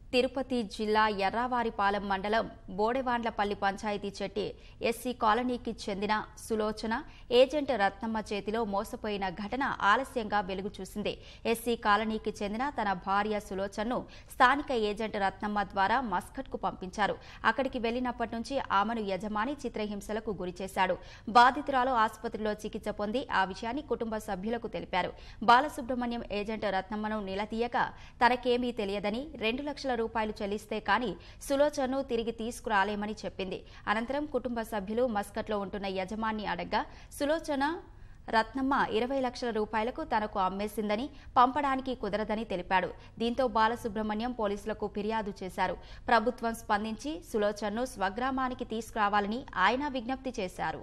తిరుపతి జిల్లా ఎర్రావారిపాలెం మండలం బోడెవాండ్లపల్లి పంచాయతీ చెట్టి ఎస్సీ కాలనీకి చెందిన సులోచన ఏజెంట్ రత్నమ్మ చేతిలో మోసపోయిన ఘటన ఆలస్యంగా వెలుగు చూసింది ఎస్సీ కాలనీకి చెందిన తన భార్య సులోచనను స్థానిక ఏజెంట్ రత్నమ్మ ద్వారా మస్కట్కు పంపించారు అక్కడికి వెళ్లినప్పటి నుంచి ఆమెను యజమాని చిత్రహింసలకు గురిచేశాడు బాధితురాలు ఆసుపత్రిలో చికిత్స పొంది ఆ విషయాన్ని కుటుంబ సభ్యులకు తెలిపారు బాలసుబ్రహ్మణ్యం ఏజెంట్ రత్నమ్మను నిలదీయక తనకేమీ తెలియదని రెండు లక్షల రూపాయలు చెల్లిస్తే కానీ సులోచనను తిరిగి తీసుకురాలేమని చెప్పింది అనంతరం కుటుంబ సభ్యులు మస్కట్లో ఉంటున్న యజమాని అడగ్గా సులోచన రత్నమ్మ ఇరవై లక్షల రూపాయలకు తనకు అమ్మేసిందని పంపడానికి కుదరదని తెలిపాడు దీంతో బాలసుబ్రహ్మణ్యం పోలీసులకు ఫిర్యాదు చేశారు ప్రభుత్వం స్పందించి సులోచనను స్వగ్రామానికి తీసుకురావాలని ఆయన విజ్ఞప్తి చేశారు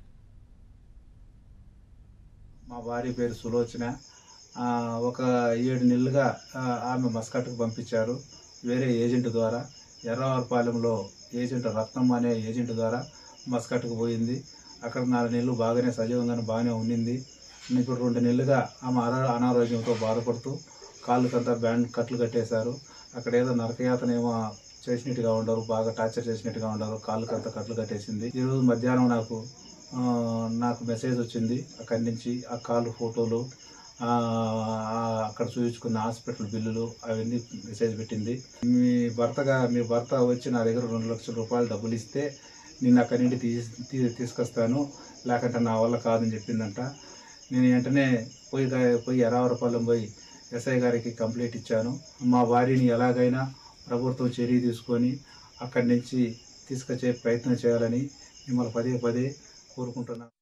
మా భార్య పేరు సులోచన ఆ, ఒక ఏడు నెలలుగా ఆ, ఆమె మస్కట్కు పంపించారు వేరే ఏజెంట్ ద్వారా ఎర్రవారిపాలెంలో ఏజెంట్ రత్నం అనే ఏజెంట్ ద్వారా మస్కట్కు పోయింది అక్కడ నాలుగు నెలలు బాగానే సజీవంగానే బాగానే ఉండింది ఇప్పుడు రెండు నెలలుగా ఆమె అనా అనారోగ్యంతో బాధపడుతూ కాళ్ళకంతా బ్యాండ్ కట్లు కట్టేశారు అక్కడ ఏదో నరకయాతన ఏమో చేసినట్టుగా ఉండరు బాగా టార్చర్ చేసినట్టుగా ఉండరు కాళ్ళకంతా కట్లు కట్టేసింది ఈరోజు మధ్యాహ్నం నాకు ఆ, నాకు మెసేజ్ వచ్చింది అక్కడి నుంచి ఆ కాలు ఫోటోలు ఆ, ఆ, అక్కడ చూపించుకున్న హాస్పిటల్ బిల్లులు అవన్నీ మెసేజ్ పెట్టింది మీ భర్తగా మీ భర్త వచ్చి నా దగ్గర రెండు లక్షల రూపాయలు డబ్బులు ఇస్తే నేను అక్కడి నుండి తీసి తీ- తీసుకొస్తాను లేకుంటే నా వల్ల కాదని చెప్పిందంట నేను వెంటనే పోయి గా- పోయి ఎరావరపాలెం పోయి ఎస్ఐ గారికి కంప్లైంట్ ఇచ్చాను మా భార్యని ఎలాగైనా ప్రభుత్వం చర్య తీసుకొని అక్కడి నుంచి తీసుకొచ్చే ప్రయత్నం చేయాలని మిమ్మల్ని పదే పదే కోరుకుంటున్నాను